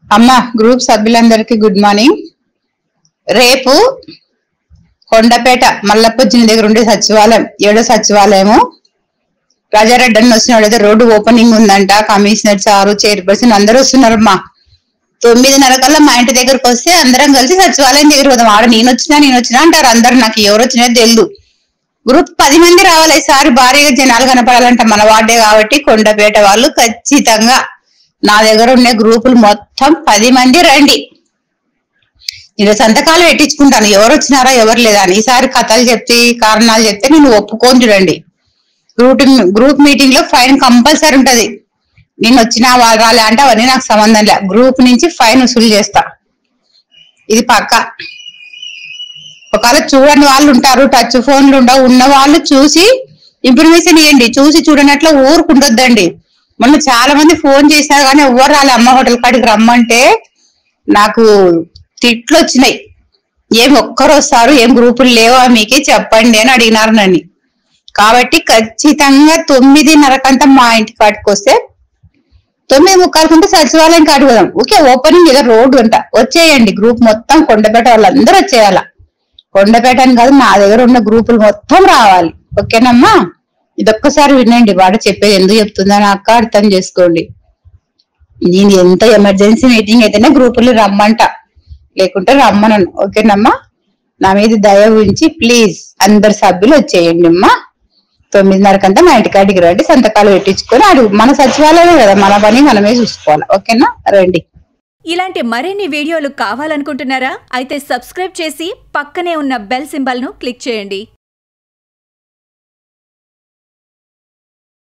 అమ్మ గ్రూప్ సభ్యులందరికీ good morning రేపు కొండపేట మల్లప్పొచ్చిన దగ్గర ఉండే సచివాలయం ఏడో సచివాలయము రాజారెడ్డి అని వస్తున్నాడు ఏదో రోడ్డు ఓపెనింగ్ ఉందంట కమిషనర్ సారు చైర్పర్సన్ అందరూ వస్తున్నారమ్మా తొమ్మిదిన్నర కల్లా మా ఇంటి దగ్గరకు వస్తే అందరం కలిసి సచివాలయం దగ్గర పోదాం ఆడ నేను వచ్చినా నేను వచ్చినా అంటారు అందరు నాకు ఎవరు వచ్చినా తెలియదు గ్రూప్ పది మంది రావాలి ఈసారి భారీగా జనాలు కనపడాలంట మన వార్డే కాబట్టి కొండపేట వాళ్ళు ఖచ్చితంగా నా దగ్గర ఉండే గ్రూపులు మొత్తం పది మంది రండి నేను సంతకాలు పెట్టించుకుంటాను ఎవరు వచ్చినారా ఎవరు లేదా అని ఈసారి కథలు చెప్తే కారణాలు చెప్తే నేను ఒప్పుకొని చూడండి గ్రూప్ గ్రూప్ మీటింగ్ లో ఫైన్ కంపల్సరీ ఉంటది నేను వచ్చినా వాళ్ళు రాలే అంటే అవన్నీ నాకు సంబంధం లే గ్రూప్ నుంచి ఫైన్ వసూలు చేస్తా ఇది పక్క ఒకవేళ చూడని వాళ్ళు ఉంటారు టచ్ ఫోన్లు ఉండవు ఉన్న వాళ్ళు చూసి ఇన్ఫర్మేషన్ ఇవ్వండి చూసి చూడనట్లు ఊరుకుండొద్దండి మొన్న చాలా మంది ఫోన్ చేశారు కానీ ఎవ్వరు రాలే అమ్మ హోటల్ కాడికి రమ్మంటే నాకు తిట్లు వచ్చినాయి ఏం ఒక్కరు వస్తారు ఏం గ్రూపులు లేవా మీకే చెప్పండి అని అడిగినారు నన్ను కాబట్టి ఖచ్చితంగా తొమ్మిదిన్నరకంతా మా ఇంటి కాడికి వస్తే తొమ్మిది ముక్కాలకుంటే సచివాలయం కాడికి పోదాం ఓకే ఓపెనింగ్ ఏదో రోడ్డు అంట వచ్చేయండి గ్రూప్ మొత్తం కొండపేట వాళ్ళందరూ వచ్చేయాల కొండపేట అని కాదు నా దగ్గర ఉన్న గ్రూపులు మొత్తం రావాలి ఓకేనమ్మా ఇదొక్కసారి వినండి వాడు చెప్పేది ఎందుకు చెప్తుందని అక్క అర్థం చేసుకోండి నేను ఎంత ఎమర్జెన్సీ మీటింగ్ అయితేనే గ్రూపులు రమ్మంట లేకుంటే రమ్మనను ఓకేనమ్మా నా మీద దయ ఉంచి ప్లీజ్ అందరు సభ్యులు వచ్చేయండి అమ్మా తొమ్మిదిన్నరకంతా మా ఇంటికాడికి రండి సంతకాలు పెట్టించుకొని అడుగు మన సచివాలయమే కదా మన పని మనమే చూసుకోవాలి ఓకేనా రండి ఇలాంటి మరిన్ని వీడియోలు కావాలనుకుంటున్నారా అయితే సబ్స్క్రైబ్ చేసి పక్కనే ఉన్న బెల్ సింబల్ను క్లిక్ చేయండి